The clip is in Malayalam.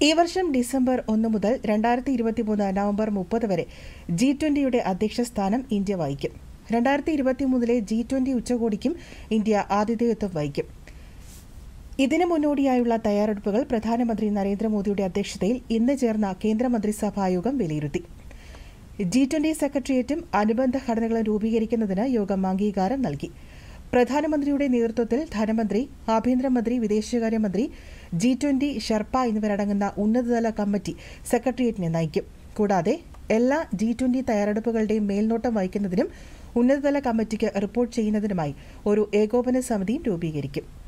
ഈ വർഷം ഡിസംബർ ഒന്ന് മുതൽ രണ്ടായിരത്തി ഇരുപത്തിമൂന്ന് നവംബർ മുപ്പത് വരെ ജി ട്വന്റിയുടെ അധ്യക്ഷ സ്ഥാനം ഇന്ത്യ വഹിക്കും രണ്ടായിരത്തി ഇരുപത്തിമൂന്നിലെ ജി ട്വന്റി ഉച്ചകോടിക്കും ഇന്ത്യ ആതിഥേയത്വം വഹിക്കും ഇതിനു മുന്നോടിയായുള്ള തയ്യാറെടുപ്പുകൾ പ്രധാനമന്ത്രി നരേന്ദ്രമോദിയുടെ അധ്യക്ഷതയിൽ ഇന്ന് ചേർന്ന കേന്ദ്രമന്ത്രിസഭായോഗം വിലയിരുത്തി ജി ട്വന്റി സെക്രട്ടേറിയറ്റും അനുബന്ധ ഘടനകളും രൂപീകരിക്കുന്നതിന് യോഗം അംഗീകാരം നൽകി പ്രധാനമന്ത്രിയുടെ നേതൃത്വത്തിൽ ധനമന്ത്രി ആഭ്യന്തരമന്ത്രി വിദേശകാര്യമന്ത്രി ജി ട്വന്റി ഷെർപ്പ എന്നിവരടങ്ങുന്ന ഉന്നതതല കമ്മിറ്റി സെക്രട്ടേറിയറ്റിനെ നയിക്കും കൂടാതെ എല്ലാ ജി ട്വന്റി തയ്യാറെടുപ്പുകളുടെയും മേൽനോട്ടം വഹിക്കുന്നതിനും ഉന്നതതല കമ്മിറ്റിക്ക് റിപ്പോർട്ട് ചെയ്യുന്നതിനുമായി ഒരു ഏകോപന സമിതിയും രൂപീകരിക്കും